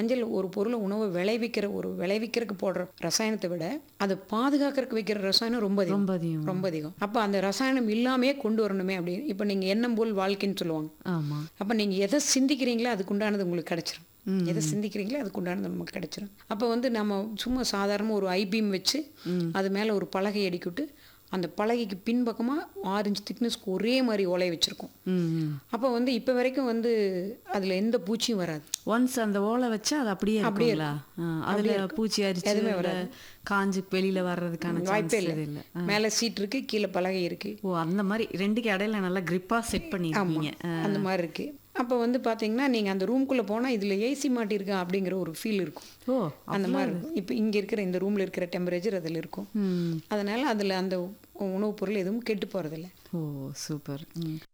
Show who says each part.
Speaker 1: chemical ஒரு பொருளை உணவை விளைவிக்கிற ஒரு விளைவிக்கிறதுக்கு போடுற ரசாயனத்தை விட அதை பாதுகாக்கிறதுக்கு வைக்கிற ரசாயனம் ரொம்ப அதிகம்
Speaker 2: ரொம்ப அதிகம்
Speaker 1: ரொம்ப அதிகம் அப்போ அந்த ரசாயனம் இல்லாமே கொண்டு வரணுமே அப்படின்னு இப்போ நீங்கள் எண்ணம் போல் வாழ்க்கைன்னு சொல்லுவாங்க
Speaker 2: ஆமா
Speaker 1: அப்போ நீங்கள் எதை சிந்திக்கிறீங்களோ அதுக்கு உண்டானது உங்களுக்கு கிடைச்சிரும் எதை சிந்திக்கிறீங்களோ அதுக்கு உண்டானது நமக்கு கிடைச்சிரும் அப்போ வந்து நம்ம சும்மா சாதாரண ஒரு ஐபீம் வச்சு அது மேலே ஒரு பலகை அடிக்கிட்டு அந்த பலகைக்கு பின்பக்கமாக ஆரஞ்சு திக்னஸ்க்கு ஒரே மாதிரி ஓலையை வச்சுருக்கோம்
Speaker 2: ம்
Speaker 1: அப்போ வந்து இப்போ வரைக்கும் வந்து அதில் எந்த பூச்சியும் வராது
Speaker 2: ஒன்ஸ் அந்த ஓலை வச்சா அது அப்படியே இருக்குங்களா ஆ, அதுல பூச்சி அரிச்சு இல்ல காஞ்சு வெளியில வர்றதுக்கான
Speaker 1: வாய்ப்பே
Speaker 2: சான்ஸ்
Speaker 1: இல்லை
Speaker 2: இல்லை
Speaker 1: மேலே சீட் இருக்கு கீழே பலகை இருக்கு
Speaker 2: ஓ அந்த மாதிரி ரெண்டுக்கு இடையில நல்லா கிரிப்பா செட் பண்ணிருக்கீங்க
Speaker 1: அந்த மாதிரி இருக்கு அப்போ வந்து பார்த்தீங்கன்னா நீங்கள் அந்த ரூம்குள்ளே போனால் இதில் ஏசி மாட்டியிருக்கா அப்படிங்கிற ஒரு ஃபீல் இருக்கும்
Speaker 2: ஓ
Speaker 1: அந்த மாதிரி இருக்கும் இப்போ இங்கே இருக்கிற இந்த ரூமில் இருக்கிற டெம்பரேச்சர் அதில் இருக்கும்
Speaker 2: ம்
Speaker 1: அதனால் அதில் அந்த உணவுப் பொருள் எதுவும் கெட்டு போகிறதில்ல
Speaker 2: ஓ சூப்பர் ம்